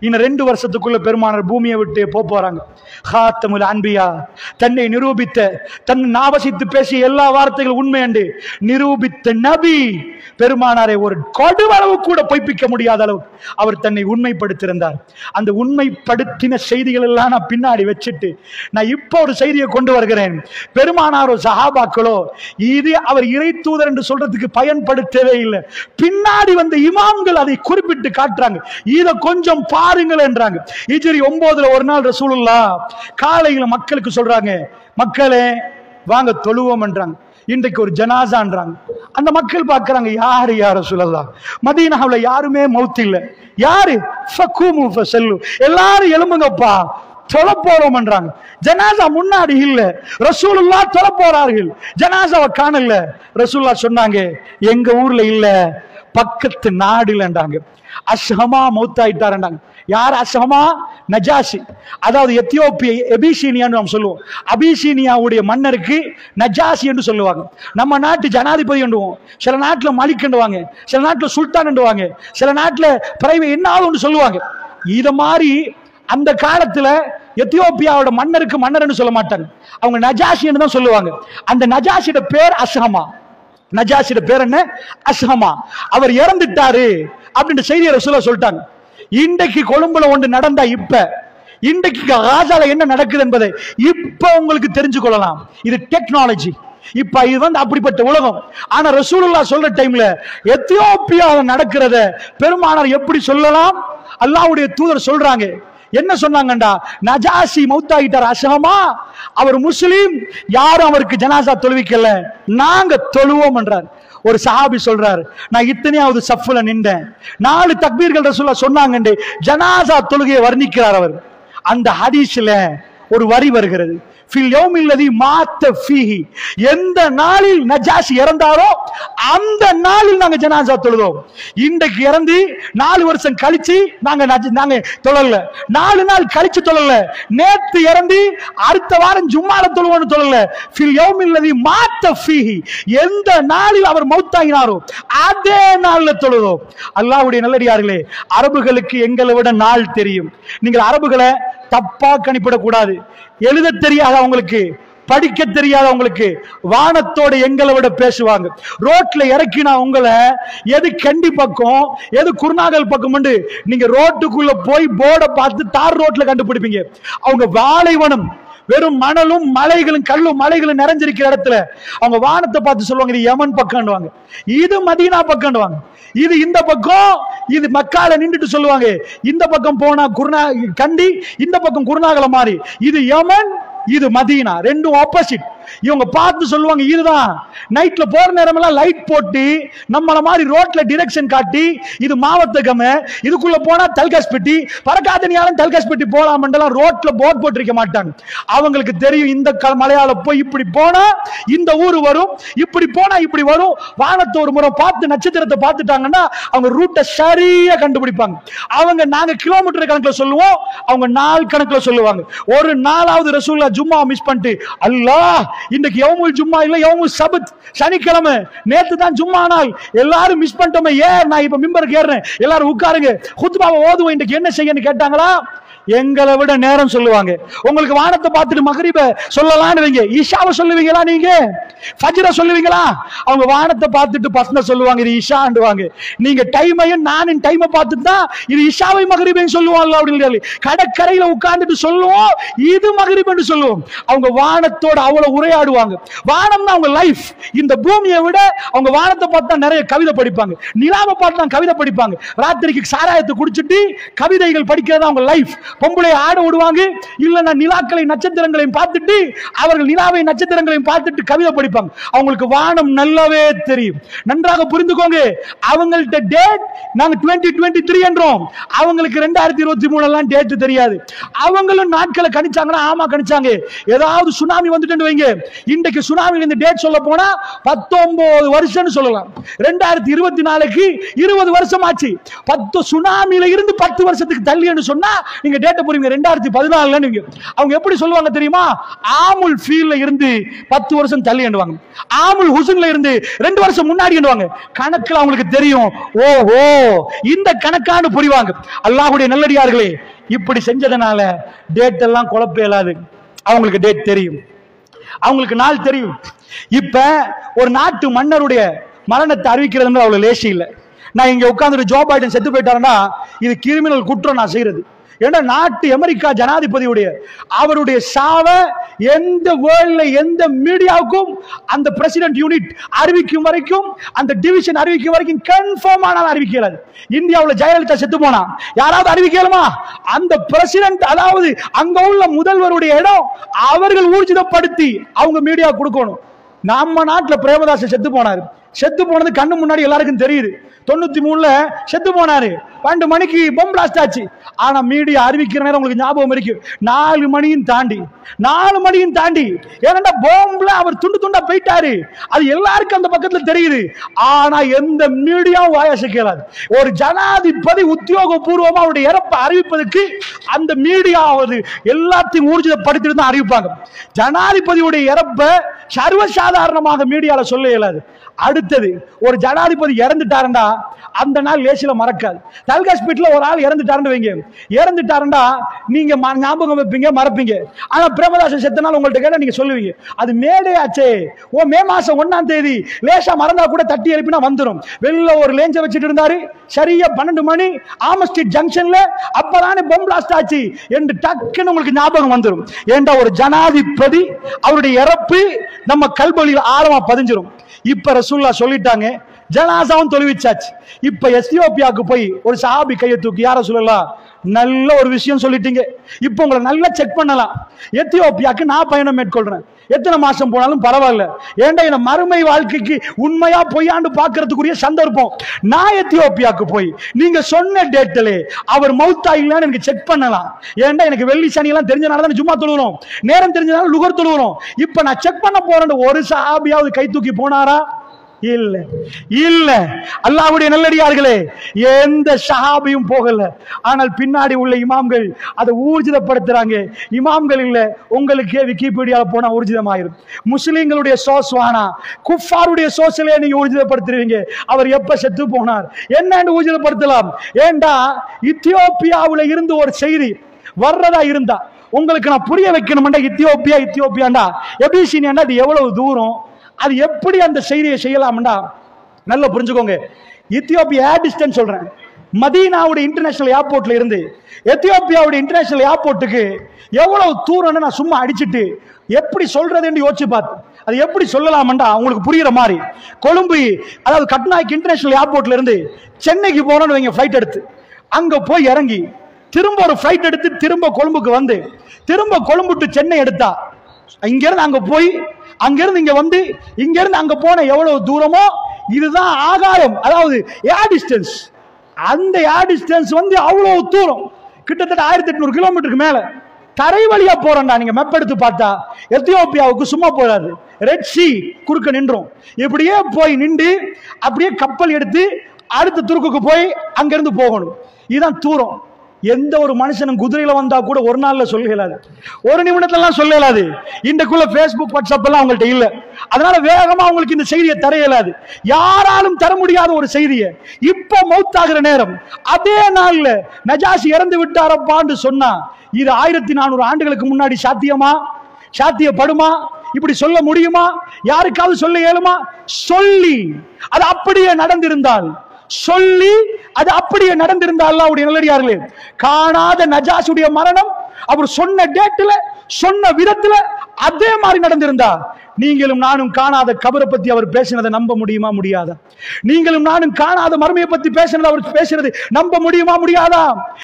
இன்னும் ரெண்டு வருஷத்துக்குள்ள பெருமானார் பூமியை விட்டு போப் போறாங்க ஹாத்தமுல் அன்பியா தன்னை நிரூபித்த தன் நாவசித்து பேசிய எல்லா வார்த்தைகளும் உண்மை என்று நிரூபித்த நபி பெருமானாரை ஒரு கொடுவளவு கூட பொய்ப்பிக்க முடியாத அளவு அவர் தன்னை உண்மைப்படுத்தியிருந்தார் அந்த உண்மைப்படுத்தின செய்திகள் எல்லாம் நான் பின்னாடி வச்சுட்டு நான் இப்போ ஒரு செய்தியை கொண்டு வருகிறேன் பெருமானாரோ சஹாபாக்களோ இது அவர் இறை தூதர் என்று சொல்றதுக்கு பயன்படுத்தவே இல்லை பின்னாடி வந்த இமாம்கள் அதை குறிப்பிட்டு காட்டுறாங்க இதை கொஞ்சம் பாருங்கள் என்றாங்க இஜிரி ஒன்பதுல ஒரு நாள் ரசூலுல்லா காலையில மக்களுக்கு சொல்றாங்க மக்களே வாங்க தொழுவோம் என்றாங்க இன்றைக்கு ஒரு ஜனாசான்றாங்க அந்த மக்கள் பார்க்கறாங்க யாரு யார சொல்லலாம் மதீனாவுல யாருமே மௌத் இல்ல யாரு ஃபக்கூமு ஃபஸல்லு எல்லாரும் எழும்புங்கப்பா தொழ போறோம்ன்றாங்க ஜனாசா முன்னாடி இல்ல ரசூலுல்லா தொழ போறார்கள் ஜனாசாவை காணல ரசூலுல்லா சொன்னாங்க எங்க ஊர்ல இல்ல பக்கத்து நாடுலன்றாங்க அஷ்ஹமா மௌத்தாயிட்டாருன்றாங்க யார் அஷ்ஹமா நஜாசி அதாவது எத்தியோப்பிய எபிசீனியான்னு நாம் சொல்லுவோம் அபிசீனியாவுடைய மன்னருக்கு நஜாசி என்று சொல்லுவாங்க நம்ம நாட்டு ஜனாதிபதி என்றுவோம் சில நாட்டில் மலிக் என்றுவாங்க சில நாட்டில் சுல்தான் என்றுவாங்க சில நாட்டில் பிரைவே என்னாலும் ஒன்று சொல்லுவாங்க இத மாதிரி அந்த காலத்துல எத்தியோப்பியாவோட மன்னருக்கு மன்னர்னு சொல்ல மாட்டாங்க அவங்க நஜாசின்னு தான் சொல்லுவாங்க அந்த நஜாசியோட பேர் அஷ்ஹமா நஜாசியோட பேர் என்ன அஷ்ஹமா அவர் இறந்துட்டாரு அப்படின்ற செய்தியை ரசூலா சொல்லிட்டாங்க இன்றைக்கு கொழும்புல ஒன்று நடந்தா இப்ப இன்றைக்கு காசால என்ன நடக்குது என்பதை இப்ப உங்களுக்கு தெரிஞ்சு கொள்ளலாம் இது டெக்னாலஜி இப்ப இது வந்து அப்படிப்பட்ட உலகம் ஆனா ரசூலுல்லா சொல்ற டைம்ல எத்தியோப்பியால நடக்கிறத பெருமானார் எப்படி சொல்லலாம் அல்லாஹ்வுடைய தூதர் சொல்றாங்க என்ன சொன்னாங்கண்டா நஜாசி மௌத்தாகிட்டார் அசகமா அவர் முஸ்லீம் யாரும் அவருக்கு ஜனாசா தொழுவிக்கல நாங்க தொழுவோம் என்றார் ஒரு சஹாபி சொல்றார் நான் இத்தனையாவது சஃப்ல நின்றேன் நாலு தக்பீர்கள் ரசூல்லா சொன்னாங்கண்டு ஜனாசா தொழுகையை வர்ணிக்கிறார் அவர் அந்த ஹதீஸ்ல ஒரு வரி வருகிறது ஃபில் யௌமில்லதி மாத்த ஃபீஹி எந்த நாளில் நஜாசி இறந்தாரோ அந்த நாளில் நாங்க ஜனாசா தொழுதோம் இன்றைக்கு இறந்து நாலு வருஷம் கழிச்சு நாங்க நஜ- நாங்க தொழல நாலு நாள் கழிச்சு தொழல நேத்து இறந்து அடுத்த வாரம் ஜும்மால தொழுவோம்னு தொழல ஃபில் யௌமில்லதி மாத்த ஃபீஹி எந்த நாளில் அவர் மௌத்தாகினாரோ அதே நாள்ல தொழுதோம் அல்லாஹ்வுடைய நல்லடியார்களே அரபுகளுக்கு எங்களை விட நாள் தெரியும் நீங்கள் அரபுகளை தப்பா கணிப்பிடக்கூடாது எழுத தெரியாத அவங்களுக்கு படிக்க தெரியாத உங்களுக்கு வானத்தோட எங்களை விட பேசுவாங்க ரோட்ல இறக்கினா உங்களை எது கண்டி பக்கம் எது குருநாகல் பக்கம் நீங்க ரோட்டுக்குள்ள போய் போர்டை பார்த்து தார் ரோட்ல கண்டுபிடிப்பீங்க அவங்க வாழைவனம் வெறும் மணலும் மலைகளும் கல்லும் மலைகளும் நிறைஞ்சிருக்கிற இடத்துல அவங்க வானத்தை பார்த்து சொல்லுவாங்க இது யமன் பக்கம்டுவாங்க இது மதீனா பக்கம்டுவாங்க இது இந்த பக்கம் இது மக்கால நின்றுட்டு சொல்லுவாங்க இந்த பக்கம் போனா குருநா கண்டி இந்த பக்கம் குருநாகல மாறி இது யமன் இது மதீனா ரெண்டும் ஆப்போசிட் இவங்க பார்த்து சொல்லுவாங்க இதுதான் நைட்ல போற நேரமெல்லாம் லைட் போட்டு நம்மள மாதிரி ரோட்ல டிரெக்ஷன் காட்டி இது மாவட்டகம இதுக்குள்ள போனா தல்காஸ்பெட்டி பறக்காதனியாலும் தல்காஸ்பெட்டி போலாமண்டெல்லாம் ரோட்ல போர்ட் போட்டிருக்க மாட்டாங்க அவங்களுக்கு தெரியும் இந்த க- மலையாள போய் இப்படி போனா இந்த ஊர் வரும் இப்படி போனா இப்படி வரும் வானத்தை ஒரு முறை பார்த்து நட்சத்திரத்தை பார்த்துட்டாங்கன்னா அவங்க ரூட்டை சரியா கண்டுபிடிப்பாங்க அவங்க நாங்க கிலோமீட்டர் கணக்குல சொல்லுவோம் அவங்க நாள் கணக்குல சொல்லுவாங்க ஒரு நாலாவது ரசூல்லா ஜும்மா மிஸ் பண்ணிட்டு அல்லாஹ் இன்னைக்கு யௌமுல் ஜும்மா இல்ல யௌமுல் சபத் சனிக்கிழமை நேத்து தான் ஜும்மா நாள் எல்லாரும் மிஸ் பண்ணிட்டோமே ஏன் நான் இப்ப மிம்பருக்கு ஏறுறேன் எல்லாரும் உட்காருங்க குத்துபாவை ஓதுவோம் இன்னைக்கு என்ன செய்யன்னு கேட்டாங்களா எங்களை விட நேரம் சொல்லுவாங்க உங்களுக்கு வானத்தை பார்த்துட்டு மகரிப சொல்லலாம்னு வைங்க ஈஷாவை சொல்லுவீங்களா நீங்க ஃபஜ்ர சொல்லுவீங்களா அவங்க வானத்தை பார்த்துட்டு பசங்க சொல்லுவாங்க இது இஷாண்டுவாங்க நீங்க டைமையும் நானும் டைமை பார்த்துட்டு தான் இது இஷாவை மகரிபையும் சொல்லுவாங்க அப்படின்னு சொல்லி கடற்கரையில உட்கார்ந்துட்டு சொல்லுவோம் இது மகரிபன்னு சொல்லுவோம் அவங்க வானத்தோட அவ்வளவு உரையாடுவாங்க வானம்னா அவங்க லைஃப் இந்த பூமியை விட அவங்க வானத்தை பார்த்து தான் நிறைய கவிதை படிப்பாங்க நிலாவை பார்த்து தான் கவிதை படிப்பாங்க ராத்திரிக்கு சாராயத்தை குடிச்சிட்டு கவிதைகள் படிக்கிறது அவங்க லைஃப் பொம்பளை ஆட விடுவாங்க இல்லைன்னா நிலாக்களை நட்சத்திரங்களையும் பார்த்துட்டு அவர்கள் நிலாவை நட்சத்திரங்களையும் பார்த்துட்டு கவிதை படிப்பாங்க அவங்களுக்கு வானம் நல்லாவே தெரியும் நன்றாக புரிந்துக்கோங்க அவங்கள்ட்ட டேட் நாங்க டுவெண்ட்டி டுவெண்ட்டி த்ரீ என்றோம் அவங்களுக்கு ரெண்டாயிரத்தி இருபத்தி மூணு எல்லாம் டேட் தெரியாது அவங்களும் நாட்களை கணிச்சாங்கன்னா ஆமா கணிச்சாங்க ஏதாவது சுனாமி வந்துட்டு வைங்க இன்றைக்கு சுனாமி இந்த டேட் சொல்ல போனா பத்தொன்பது வருஷம்னு சொல்லலாம் ரெண்டாயிரத்தி இருபத்தி நாலுக்கு இருபது வருஷம் ஆச்சு பத்து சுனாமியில இருந்து பத்து வருஷத்துக்கு தள்ளி சொன்னா நீங்க டேட்டை போறீங்க ரெண்டாயிரத்தி பதினாலுல நீங்க அவங்க எப்படி சொல்லுவாங்க தெரியுமா ஆமுல் ஃபீல்ல இருந்து பத்து வருஷம் தள்ளி எண்ணுவாங்க ஆமுல் ஹுசன்ல இருந்து ரெண்டு வருஷம் முன்னாடி எண்ணுவாங்க கணக்குல அவங்களுக்கு தெரியும் ஓ ஓ இந்த கணக்கான்னு புரிவாங்க அல்லாஹ்வுடைய நல்லடியார்களே இப்படி செஞ்சதுனால டேட் எல்லாம் குழப்ப இயலாது அவங்களுக்கு டேட் தெரியும் அவங்களுக்கு நாள் தெரியும் இப்ப ஒரு நாட்டு மன்னருடைய மரணத்தை அறிவிக்கிறது அவ்வளவு லேசி இல்லை நான் இங்க உட்கார்ந்துட்டு ஜோ பைடன் செத்து போயிட்டாருன்னா இது கிரிமினல் குற்றம் நான் செய்யறது ஏன்னா நாட்டு அமெரிக்கா ஜனாதிபதியுடைய அவருடைய சாவ எந்த வேர்ல்ட்ல எந்த மீடியாவுக்கும் அந்த பிரசிடென்ட் யூனிட் அறிவிக்கும் வரைக்கும் அந்த டிவிஷன் அறிவிக்கும் வரைக்கும் கன்ஃபார்ம் ஆனால் அறிவிக்கலாது இந்தியாவுல ஜெயலலிதா செத்து போனா யாராவது அறிவிக்கலாமா அந்த பிரசிடென்ட் அதாவது அங்க உள்ள முதல்வருடைய இடம் அவர்கள் ஊர்ஜிதப்படுத்தி அவங்க மீடியா கொடுக்கணும் நம்ம நாட்டுல பிரேமதாசன் செத்து போனாரு செத்து போனது கண்ணு முன்னாடி எல்லாருக்கும் தெரியுது தொண்ணூத்தி மூணுல செத்து போனாரு பன்னெண்டு மணிக்கு பொம் பிளாஸ்ட் ஆச்சு ஆனா மீடியா அறிவிக்கிற நேரம் உங்களுக்கு ஞாபகம் இருக்கு நாலு மணியும் தாண்டி நாலு மணியும் தாண்டி ஏன்னா போம்ல அவர் துண்டு துண்டா போயிட்டாரு அது எல்லாருக்கும் அந்த பக்கத்துல தெரியுது ஆனா எந்த மீடியாவும் வாயச கேளாது ஒரு ஜனாதிபதி உத்தியோகபூர்வமா அவருடைய இறப்பை அறிவிப்பதற்கு அந்த மீடியா அது எல்லாத்தையும் ஊர்ஜிதப்படுத்திட்டு தான் அறிவிப்பாங்க ஜனாதிபதியுடைய இறப்பை சர்வசாதாரணமாக மீடியால சொல்ல இயலாது அடுத்தது ஒரு ஜனாதிபதி இறந்துட்டாருண்டா அந்த நாள் லேசில மறக்காது தல்காஸ்பீட்ல ஒரு ஆள் இறந்துட்டாருன்னு வைங்க இறந்துட்டாருண்டா நீங்க ம- ஞாபகம் வைப்பீங்க மறப்பீங்க ஆனா பிரேமதாசன் செத்த நாள் உங்கள்ட்ட கேட்டா நீங்க சொல்லுவீங்க அது மேடே ஆச்சே ஓ மே மாசம் ஒண்ணாம் தேதி லேசா மறந்தா கூட தட்டி எழுப்பினா வந்துரும் வெளில ஒரு லேஞ்ச வச்சுட்டு இருந்தாரு சரியா பன்னெண்டு மணி ஆம ஸ்ட்ரீட் ஜங்ஷன்ல அப்பதானே பொம் பிளாஸ்ட் ஆச்சு என்று டக்குன்னு உங்களுக்கு ஞாபகம் வந்துரும் ஏண்டா ஒரு ஜனாதிபதி அவருடைய இறப்பு நம்ம கல்வழியில் ஆழமா பதிஞ்சிரும் இப்ப ரசூல்லா சொல்லிட்டாங்க ஜனாசாவும் தொழுவிச்சாச்சு இப்ப எஸ்தியோப்பியாவுக்கு போய் ஒரு சஹாபி கையை தூக்கி யார சொல்லலாம் நல்ல ஒரு விஷயம் சொல்லிட்டீங்க இப்போ உங்களை நல்லா செக் பண்ணலாம் எத்தியோப்பியாக்கு நான் பயணம் மேற்கொள்றேன் எத்தனை மாசம் போனாலும் பரவாயில்ல ஏன்டா என்ன மறுமை வாழ்க்கைக்கு உண்மையா பொய்யாண்டு பார்க்கறதுக்குரிய சந்தர்ப்பம் நான் எத்தியோப்பியாவுக்கு போய் நீங்க சொன்ன டேட்டில் அவர் மௌத்தா இல்லைன்னு எனக்கு செக் பண்ணலாம் ஏன்டா எனக்கு வெள்ளி சனி எல்லாம் தெரிஞ்சனால தான் சும்மா தொழுகிறோம் நேரம் தெரிஞ்சனால லுகர் தொழுகிறோம் இப்ப நான் செக் பண்ண போறேன் ஒரு சஹாபியாவது கை தூக்கி போனாரா இல்ல இல்ல அல்லாஹ்வுடைய நல்லடியார்களே எந்த ஷஹாபியும் போகல ஆனால் பின்னாடி உள்ள இமாம்கள் அதை ஊர்ஜிதப்படுத்துறாங்க இமாம்கள் இல்ல உங்களுக்கே விக்கிபீடியால போனா ஊர்ஜிதமாயிரும் முஸ்லிம்களுடைய சோஸ்வானா குஃபாருடைய சோசியலே நீங்க ஊர்ஜிதப்படுத்துறீங்க அவர் எப்ப செத்து போனார் என்னன்னு ஊர்ஜிதப்படுத்தலாம் ஏண்டா இத்தியோப்பியாவுல இருந்து ஒரு செய்தி வர்றதா இருந்தா உங்களுக்கு நான் புரிய வைக்கணும்டா இத்தியோப்பியா இத்தியோப்பியாண்டா எபிசினியாண்டா அது எவ்வளவு தூரம் அது எப்படி அந்த செய்தியை செய்யலாம்டா நல்லா புரிஞ்சுக்கோங்க எத்தியோப்பியா ஏர் டிஸ்டன்ஸ் சொல்றேன் மதீனாவுடைய இன்டர்நேஷனல் ஏர்போர்ட்ல இருந்து எத்தியோப்பியாவுடைய இன்டர்நேஷனல் ஏர்போர்ட்டுக்கு எவ்வளவு தூரம்னு நான் சும்மா அடிச்சிட்டு எப்படி சொல்றதுன்னு யோசிச்சு பார்த்தேன் அது எப்படி சொல்லலாம்டா உங்களுக்கு புரியுற மாதிரி கொழும்பு அதாவது கட்னாய்க்கு இன்டர்நேஷனல் ஏர்போர்ட்ல இருந்து சென்னைக்கு போனோம்னு வைங்க ஃபிளைட் எடுத்து அங்க போய் இறங்கி திரும்ப ஒரு ஃபிளைட் எடுத்து திரும்ப கொழும்புக்கு வந்து திரும்ப கொழும்பு to சென்னை எடுத்தா இங்க இருந்து அங்க போய் அங்க இருந்து இங்க வந்து இங்க இருந்து அங்க போன எவ்வளவு தூரமோ இதுதான் ஆகாயம் அதாவது ஏர் டிஸ்டன்ஸ் அந்த ஏர் டிஸ்டன்ஸ் வந்து அவ்வளவு தூரம் கிட்டத்தட்ட ஆயிரத்தி எட்நூறு கிலோமீட்டருக்கு மேல தரை வழியா போறேன்டா நீங்க மேப் எடுத்து பார்த்தா எத்தியோப்பியாவுக்கு சும்மா போறாது ரெட் சி குறுக்க நின்றோம் இப்படியே போய் நின்று அப்படியே கப்பல் எடுத்து அடுத்த துருக்குக்கு போய் அங்கிருந்து போகணும் இதுதான் தூரம் எந்த ஒரு மனுஷனும் குதிரையில வந்தா கூட ஒரு நாள்ல சொல்ல இயலாது ஒரு நிமிடத்துல எல்லாம் சொல்ல இயலாது இன்றைக்குள்ள Facebook வாட்ஸ்அப் எல்லாம் அவங்கள்ட்ட இல்ல அதனால வேகமா உங்களுக்கு இந்த செய்தியை தர இயலாது யாராலும் தர முடியாத ஒரு செய்தியை இப்ப மௌத்தாகிற நேரம் அதே நாள்ல நஜாசி இறந்து விட்டாரப்பான்னு சொன்னா இது ஆயிரத்தி நானூறு ஆண்டுகளுக்கு முன்னாடி சாத்தியமா சாத்தியப்படுமா இப்படி சொல்ல முடியுமா யாருக்காவது சொல்ல இயலுமா சொல்லி அது அப்படியே நடந்திருந்தால் சொல்லி அது அப்படியே நடந்திருந்தால் அல்லாஹ்வுடைய நல்லடியார்களே காணாத நஜாசுடைய மரணம் அவர் சொன்ன டேட்ல சொன்ன விதத்துல அதே மாதிரி நடந்திருந்தா நீங்களும் நானும் காணாத கபரை பத்தி அவர் பேசினதை நம்ப முடியுமா முடியாதா நீங்களும் நானும் காணாத மர்மையை பத்தி பேசினதை அவர் பேசினது நம்ப முடியுமா முடியாதா